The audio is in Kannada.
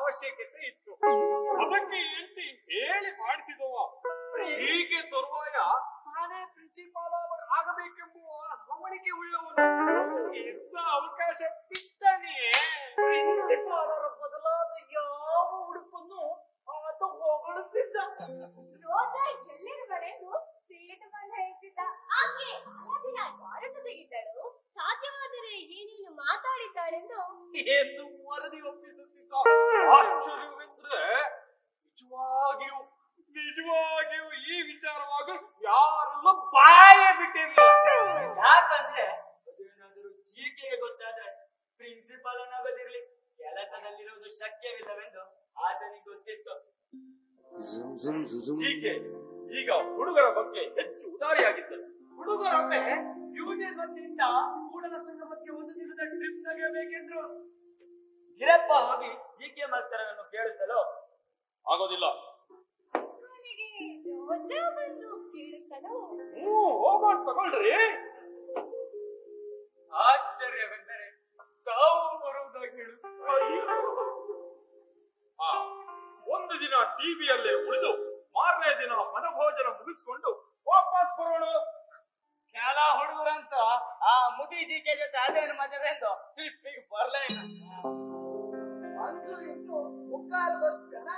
ಅವಶ್ಯಕತೆ ಇತ್ತು ಅದಕ್ಕೆ ಎಂಟಿ ಹೇಳಿ ಮಾಡಿಸಿದವ ಹೀಗೆ ತರುವಾಯ ತಾನೇ ಪ್ರಿನ್ಸಿಪಾಲ್ ಆಗಬೇಕೆಂಬುವ ಗಮನಿಕೆ ಉಳ್ಳವನು ಎಂತ ಅವಕಾಶ ಬಿಟ್ಟನೇ ಪ್ರಿನ್ಸಿಪಾಲರ ಬದಲಾದ ಯಾವ ಉಡುಪನ್ನು ಆತ ಹೊಗಳುತ್ತಿದ್ದ ರೋಜಾ ಎಲ್ಲಿರುವಳೆಂದು ಸೇಟು ಬಂದ ಹೇಳ್ತಿದ್ದ ಆಕೆ ಆರಾಧಿನ ಯಾರ ಜೊತೆಗಿದ್ದಳು ಸಾಧ್ಯವಾದರೆ ಏನೇನು ಮಾತಾಡಿದ್ದಾಳೆಂದು ಎಂದು ವರದಿ ಒಪ್ಪಿಸುತ್ತಿದ್ದ ಆಶ್ಚರ್ಯವೆಂದ್ರೆ ನಿಜವಾಗಿಯೂ ನಿಜವಾಗಿಯೂ ಈ ವಿಚಾರವಾಗಿ ಯಾರಲ್ಲೂ ಬಾಯ ಬಿಟ್ಟಿರಲಿಲ್ಲ ಯಾಕಂದ್ರೆ ಅದೇನಾದರೂ ಜೀಕೆಗೆ ಗೊತ್ತಾದ್ರೆ ಪ್ರಿನ್ಸಿಪಾಲ್ ಅನ್ನೋದಿರ್ಲಿ ಕೆಲಸದಲ್ಲಿರುವುದು ಶಕ್ಯವಿಲ್ಲವೆಂದು ಆತನಿಗೆ ಗೊತ್ತಿತ್ತು ಹೀಗೆ ಈಗ ಹುಡುಗರ ಬಗ್ಗೆ ಹೆಚ್ಚು ಉದಾರಿಯಾಗಿದ್ದರು ಹುಡುಗರೊಮ್ಮೆ ಯೂನಿಯನ್ ವತಿಯಿಂದ ಕೂಡಲ ಸಂಗಮಕ್ಕೆ ಒಂದು ದಿನದ ಟ್ರಿಪ್ ತೆಗೆಯಬೇಕೆಂದ್ರು ಗಿರಪ್ಪ ಹೋಗಿ ಜಿಕೆ ಮಾಸ್ತರನ್ನು ಕೇಳುತ್ತಲೋ ಆಗೋದಿಲ್ಲ ಕೊನೆಗೆ ರೋಜಾ ಬಂದು ಕೇಳುತ್ತಲೋ ಹ್ಞೂ ಹೋಗೋಣ ತಗೊಳ್ರಿ ಆಶ್ಚರ್ಯವೆಂದರೆ ತಾವು ಬರುವುದಾಗಿ ಹೇಳು ಆ, ಒಂದು ದಿನ ಟಿವಿಯಲ್ಲೇ ಉಳಿದು ಮಾರನೇ ದಿನ ಮನಭೋಜನ ಮುಗಿಸ್ಕೊಂಡು ವಾಪಸ್ ಬರೋಣ ಕೆಲ ಹುಡುಗರಂತೂ ಆ ಮುದಿ ಜಿಕೆ ಜೊತೆ ಅದೇನು ಮಜವೆಂದು ಟ್ರಿಪ್ಪಿಗೆ ಬರ್ಲೇ ಇಲ್ಲ ಅಂತೂ ಇಂತೂ ಮುಕ್ಕಾಲು ಬಸ್ ಜನ